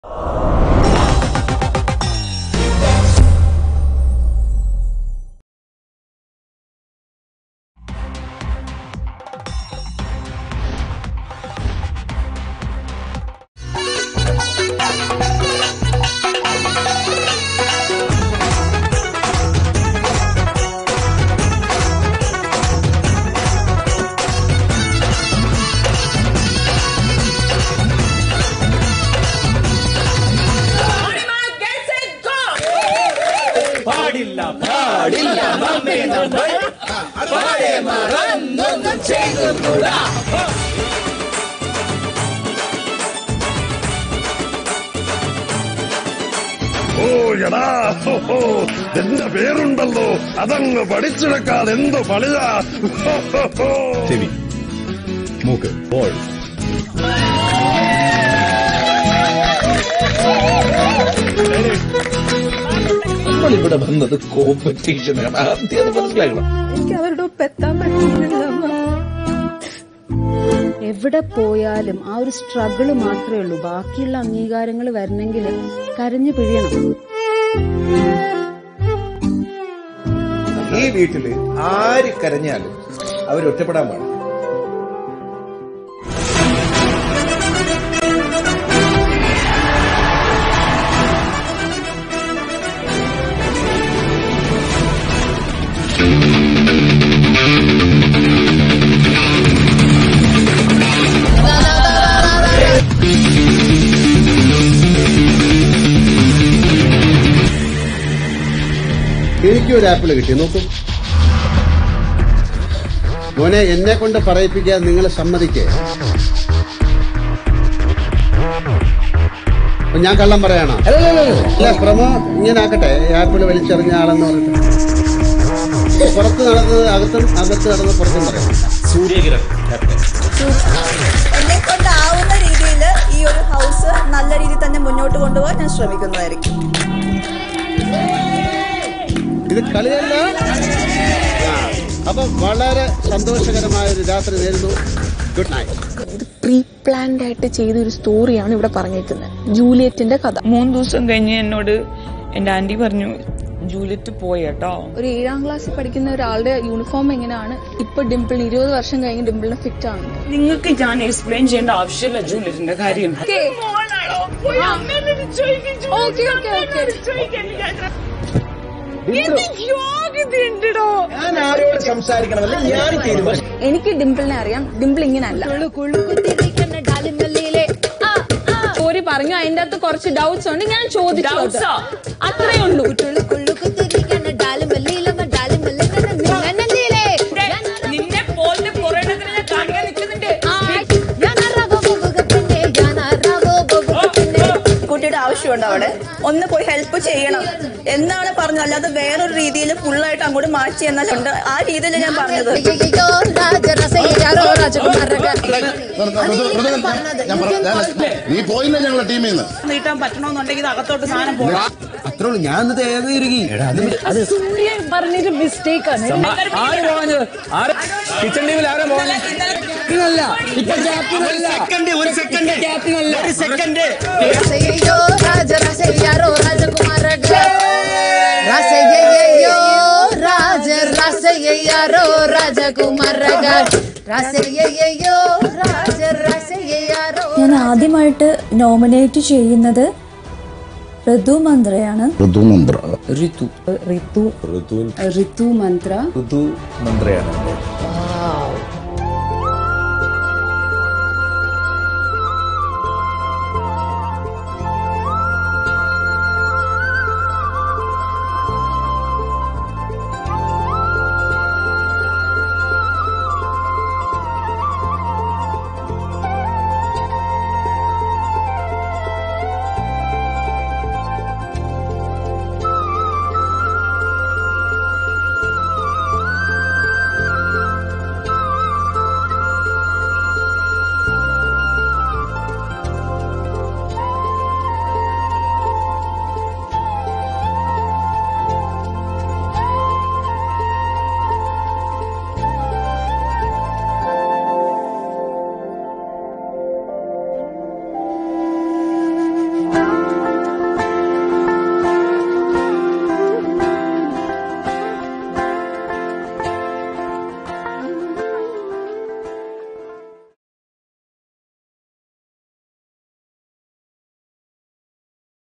പാടില്ല പാടില്ല നമ്മെ നമ്മൾ പാടെ മറന്നൊന്നും ചെയ്തുകൂടാ ഓ എടാ ഹോ, ഹോ, എന്റെ പേരുണ്ടല്ലോ അതങ്ങ് പഠിച്ചെടുക്കാതെ എന്ത് പണിയാ ഹോ, ഹോ, ഹോ. ചെവി മൂക്ക് ബോൾ നമ്മളിവിടെ വന്നത് കോമ്പറ്റീഷനാണ് ആദ്യം അത് മനസ്സിലാക്കണം എനിക്ക് അവരുടെ ഒപ്പം എത്താൻ പറ്റുന്നില്ല അമ്മ. എവിടെ പോയാലും ആ ഒരു സ്ട്രഗിള് മാത്രമേ ഉള്ളൂ ബാക്കിയുള്ള അംഗീകാരങ്ങൾ വരണമെങ്കിൽ കരഞ്ഞു പിഴിയണം ഈ വീട്ടില് ആര് കരഞ്ഞാലും അവർ ഒറ്റപ്പെടാൻ പാടില്ല എനിക്ക് ഒരു ആപ്പിൾ കിട്ടി നോക്കൂ മോനെ എന്നെ കൊണ്ട് പറയിപ്പിക്കാൻ നിങ്ങൾ സമ്മതിക്കേ അപ്പൊ ഞാൻ കള്ളം പറയണോ ഇല്ല പ്രമോ ഇങ്ങനെ ആക്കട്ടെ ആപ്പിൾ വലിച്ചെറിഞ്ഞ ആളെന്ന് പറഞ്ഞിട്ട് പുറത്ത് നടന്നത് അകത്തും അകത്ത് നടന്നത് പുറത്തും പറയാം സൂര്യകിരൺ ക്യാപ്റ്റൻ എന്നെ കൊണ്ടാവുന്ന രീതിയിൽ ഈ ഒരു ഹൗസ് നല്ല രീതിയിൽ തന്നെ മുന്നോട്ട് കൊണ്ടുപോകാൻ ഞാൻ ശ്രമിക്കുന്നതായിരിക്കും ഇത് കളിയല്ല ആ, അപ്പൊ വളരെ സന്തോഷകരമായ ഒരു രാത്രി നേരുന്നു ഗുഡ് നൈറ്റ് ഇത് പ്രീ പ്ലാൻഡ് ആയിട്ട് ചെയ്ത ഒരു സ്റ്റോറിയാണ് ഇവിടെ പറഞ്ഞേക്കുന്നത് ജൂലിയറ്റിന്റെ കഥ മൂന്ന് ദിവസം കഴിഞ്ഞ് എന്നോട് എന്റെ ആന്റി പറഞ്ഞു ജൂലിയറ്റ് പോയേട്ടോ ഒരു ഏഴാം ക്ലാസ്സിൽ പഠിക്കുന്ന ഒരാളുടെ യൂണിഫോം എങ്ങനെയാണ് ഇപ്പൊ ഡിംപിൾ ഇരുപത് വർഷം കഴിഞ്ഞ് ഡിംപിളിന് ഫിറ്റ് ആണ് നിങ്ങൾക്ക് ഞാൻ എക്സ്പ്ലെയിൻ ചെയ്യേണ്ട ആവശ്യമില്ല ജൂലിയറ്റിന്റെ കാര്യം ഞാൻ ആരോട് സംസാരിക്കണമല്ല ഞാൻ തീരുമാനിച്ചു എനിക്ക് ഡിംപിളിനെ അറിയാം ഡിംപിൾ ഇങ്ങനെ അല്ല സ്റ്റോറി പറഞ്ഞു അതിന്റെ അകത്ത് കുറച്ച് ഡൗട്ട്സ് ഉണ്ട് ഞാൻ ചോദിച്ചു Doubts ആ? അത്രേ ഉള്ളൂ നിന്നെ പോലത്തെ കുറെ എണ്ണത്തിനെ ഞാൻ കാണിക്കാൻ നിൽക്കുന്നുണ്ട് കുട്ടിയുടെ ആവശ്യമുണ്ട് അവിടെ ഒന്ന് പോയി ഹെൽപ്പ് ചെയ്യണം എന്നാണ് പറഞ്ഞത് അല്ലാതെ വേറൊരു രീതിയിൽ ഫുള്ളായിട്ട് അങ്ങോട്ട് മാറ്റി എന്നാൽ ആ രീതിയിൽ ഞാൻ പറഞ്ഞത് നീ പോയില്ല ഞങ്ങളെ ടീമിൽ നിന്ന് നീട്ടാൻ പറ്റണമെന്നുണ്ടെങ്കിൽ ഇത് അകത്തോട്ട് സാധനം പോകണം അത്രേ ഉള്ളൂ ഞാൻ ഇന്ന് തേകിയിരിക്കും പറഞ്ഞൊരു മിസ്റ്റേക്ക് ആണ് ആര് പോകാഞ്ഞത് ആര് കിച്ചൺ ടീമിൽ ആരാ പോകാഞ്ഞത് ഇല്ല ഇപ്പൊ ക്യാപ്റ്റനല്ല സെക്കൻഡ് ഒരു സെക്കൻഡ് ക്യാപ്റ്റനല്ല ഒരു സെക്കൻഡ് ഞാൻ ആദ്യമായിട്ട് നോമിനേറ്റ് ചെയ്യുന്നത് ഋതു മന്ത്രയാണ് ഋതുമന്ത്ര ഋതു ഋതു ഋതു മന്ത്ര ഋതു മന്ത്രയാണ്